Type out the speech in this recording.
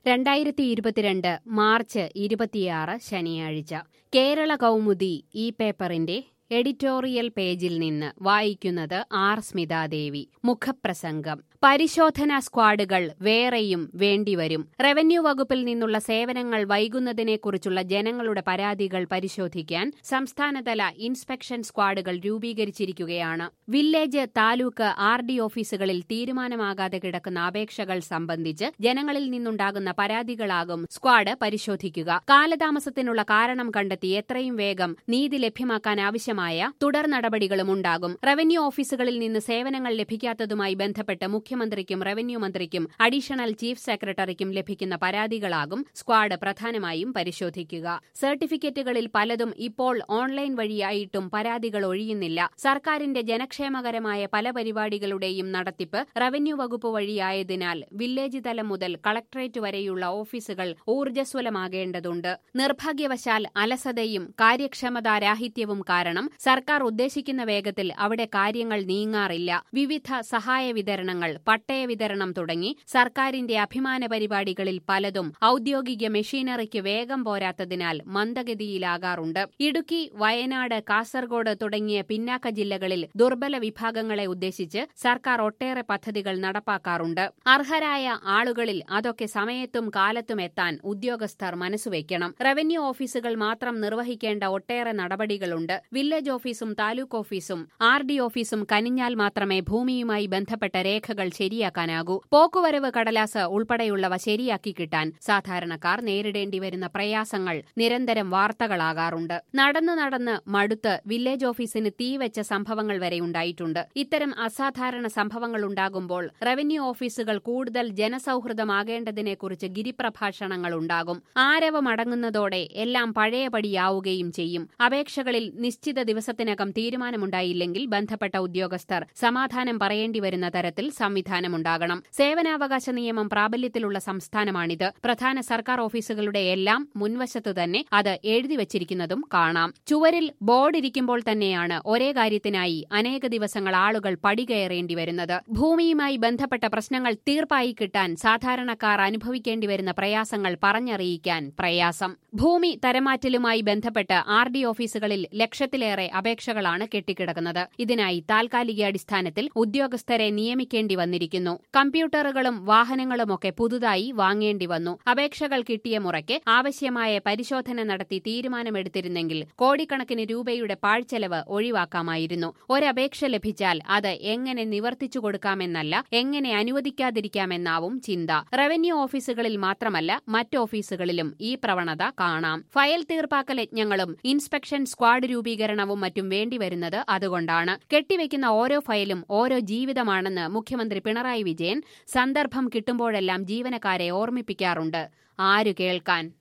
രണ്ടായിരത്തി ഇരുപത്തിരണ്ട് മാർച്ച് ഇരുപത്തിയാറ് ശനിയാഴ്ച കേരള കൗമുദി ഈ പേപ്പറിന്റെ എഡിറ്റോറിയൽ പേജിൽ നിന്ന് വായിക്കുന്നത് ആർ സ്മിതാദേവി മുഖപ്രസംഗം പരിശോധനാ സ്ക്വാഡുകൾ വേറെയും വേണ്ടിവരും റവന്യൂ വകുപ്പിൽ നിന്നുള്ള സേവനങ്ങൾ വൈകുന്നതിനെക്കുറിച്ചുള്ള ജനങ്ങളുടെ പരാതികൾ പരിശോധിക്കാൻ സംസ്ഥാനതല ഇൻസ്പെക്ഷൻ സ്ക്വാഡുകൾ രൂപീകരിച്ചിരിക്കുകയാണ് വില്ലേജ് താലൂക്ക് ആർ ഡി ഓഫീസുകളിൽ തീരുമാനമാകാതെ കിടക്കുന്ന അപേക്ഷകൾ സംബന്ധിച്ച് ജനങ്ങളിൽ നിന്നുണ്ടാകുന്ന പരാതികളാകും സ്ക്വാഡ് പരിശോധിക്കുക കാലതാമസത്തിനുള്ള കാരണം കണ്ടെത്തി എത്രയും വേഗം നീതി ലഭ്യമാക്കാൻ ആവശ്യമായ തുടർ നടപടികളും ഉണ്ടാകും റവന്യൂ ഓഫീസുകളിൽ നിന്ന് സേവനങ്ങൾ ലഭിക്കാത്തതുമായി ബന്ധപ്പെട്ട് മുഖ്യമന്ത്രിക്കും റവന്യൂ മന്ത്രിക്കും അഡീഷണൽ ചീഫ് സെക്രട്ടറിക്കും ലഭിക്കുന്ന പരാതികളാകും സ്ക്വാഡ് പ്രധാനമായും പരിശോധിക്കുക സർട്ടിഫിക്കറ്റുകളിൽ പലതും ഇപ്പോൾ ഓൺലൈൻ വഴിയായിട്ടും പരാതികൾ ഒഴിയുന്നില്ല സർക്കാരിന്റെ ജനക്ഷേമകരമായ പല പരിപാടികളുടെയും നടത്തിപ്പ് റവന്യൂ വകുപ്പ് വഴിയായതിനാൽ വില്ലേജ് തലം മുതൽ കളക്ടറേറ്റ് വരെയുള്ള ഓഫീസുകൾ ഊർജ്ജസ്വലമാകേണ്ടതുണ്ട് നിർഭാഗ്യവശാൽ അലസതയും കാര്യക്ഷമതാരാഹിത്യവും കാരണം സർക്കാർ ഉദ്ദേശിക്കുന്ന വേഗത്തിൽ അവിടെ കാര്യങ്ങൾ നീങ്ങാറില്ല വിവിധ സഹായ വിതരണങ്ങൾ പട്ടയ വിതരണം തുടങ്ങി സർക്കാരിന്റെ അഭിമാന പരിപാടികളിൽ പലതും ഔദ്യോഗിക മെഷീനറിക്ക് വേഗം പോരാത്തതിനാൽ മന്ദഗതിയിലാകാറുണ്ട് ഇടുക്കി വയനാട് കാസർഗോഡ് തുടങ്ങിയ പിന്നാക്ക ജില്ലകളിൽ ദുർബല വിഭാഗങ്ങളെ ഉദ്ദേശിച്ച് സർക്കാർ ഒട്ടേറെ പദ്ധതികൾ നടപ്പാക്കാറുണ്ട് അർഹരായ ആളുകളിൽ അതൊക്കെ സമയത്തും കാലത്തും എത്താൻ ഉദ്യോഗസ്ഥർ മനസ്സുവെക്കണം റവന്യൂ ഓഫീസുകൾ മാത്രം നിർവഹിക്കേണ്ട ഒട്ടേറെ നടപടികളുണ്ട് വില്ലേജ് ഓഫീസും താലൂക്ക് ഓഫീസും ആർ ഡി ഓഫീസും കനിഞ്ഞാൽ മാത്രമേ ഭൂമിയുമായി ബന്ധപ്പെട്ട രേഖകൾ ശരിയാക്കാനാകൂ പോക്കുവരവ് കടലാസ് ഉൾപ്പെടെയുള്ളവ ശരിയാക്കി കിട്ടാൻ സാധാരണക്കാർ നേരിടേണ്ടി വരുന്ന പ്രയാസങ്ങൾ നിരന്തരം വാർത്തകളാകാറുണ്ട് നടന്നു നടന്ന് മടുത്ത് വില്ലേജ് ഓഫീസിന് തീവെച്ച സംഭവങ്ങൾ വരെ ഉണ്ടായിട്ടുണ്ട് ഇത്തരം അസാധാരണ സംഭവങ്ങൾ ഉണ്ടാകുമ്പോൾ റവന്യൂ ഓഫീസുകൾ കൂടുതൽ ജനസൌഹൃദമാകേണ്ടതിനെക്കുറിച്ച് ഗിരിപ്രഭാഷണങ്ങൾ ഉണ്ടാകും ആരവമടങ്ങുന്നതോടെ എല്ലാം പഴയപടിയാവുകയും ചെയ്യും അപേക്ഷകളിൽ നിശ്ചിത ദിവസത്തിനകം തീരുമാനമുണ്ടായില്ലെങ്കിൽ ബന്ധപ്പെട്ട ഉദ്യോഗസ്ഥർ സമാധാനം പറയേണ്ടി വരുന്ന തരത്തിൽ സംവിധാനമുണ്ടാകണം സേവനാവകാശ നിയമം പ്രാബല്യത്തിലുള്ള സംസ്ഥാനമാണിത് പ്രധാന സർക്കാർ ഓഫീസുകളുടെ എല്ലാം മുൻവശത്ത് തന്നെ അത് എഴുതി വച്ചിരിക്കുന്നതും കാണാം ചുവരിൽ ബോർഡ് ഇരിക്കുമ്പോൾ തന്നെയാണ് ഒരേ കാര്യത്തിനായി അനേക ദിവസങ്ങൾ ആളുകൾ പടികയറേണ്ടി വരുന്നത് ഭൂമിയുമായി ബന്ധപ്പെട്ട പ്രശ്നങ്ങൾ തീർപ്പായി കിട്ടാൻ സാധാരണക്കാർ അനുഭവിക്കേണ്ടി വരുന്ന പ്രയാസങ്ങൾ പറഞ്ഞറിയിക്കാൻ പ്രയാസം ഭൂമി തരമാറ്റലുമായി ബന്ധപ്പെട്ട് ആർ ഡി ഓഫീസുകളിൽ ലക്ഷത്തിലേറെ അപേക്ഷകളാണ് കെട്ടിക്കിടക്കുന്നത് ഇതിനായി താൽക്കാലിക അടിസ്ഥാനത്തിൽ ഉദ്യോഗസ്ഥരെ നിയമിക്കേണ്ടി വന്നിരിക്കുന്നു കമ്പ്യൂട്ടറുകളും വാഹനങ്ങളുമൊക്കെ പുതുതായി വാങ്ങേണ്ടി വന്നു അപേക്ഷകൾ കിട്ടിയ മുറയ്ക്ക് ആവശ്യമായ പരിശോധന നടത്തി തീരുമാനമെടുത്തിരുന്നെങ്കിൽ കോടിക്കണക്കിന് രൂപയുടെ പാഴ്ചെലവ് ഒഴിവാക്കാമായിരുന്നു ഒരപേക്ഷ ലഭിച്ചാൽ അത് എങ്ങനെ നിവർത്തിച്ചു കൊടുക്കാമെന്നല്ല എങ്ങനെ അനുവദിക്കാതിരിക്കാമെന്നാവും ചിന്ത റവന്യൂ ഓഫീസുകളിൽ മാത്രമല്ല മറ്റ് ഓഫീസുകളിലും ഈ പ്രവണത കാണാം ഫയൽ തീർപ്പാക്കൽ യജ്ഞങ്ങളും ഇൻസ്പെക്ഷൻ സ്ക്വാഡ് രൂപീകരണവും മറ്റും വേണ്ടിവരുന്നത് അതുകൊണ്ടാണ് കെട്ടിവെക്കുന്ന ഓരോ ഫയലും ഓരോ ജീവിതമാണെന്ന് മുഖ്യമന്ത്രി പിണറായി വിജയൻ സന്ദർഭം കിട്ടുമ്പോഴെല്ലാം ജീവനക്കാരെ ഓർമ്മിപ്പിക്കാറുണ്ട് ആരു കേൾക്കാൻ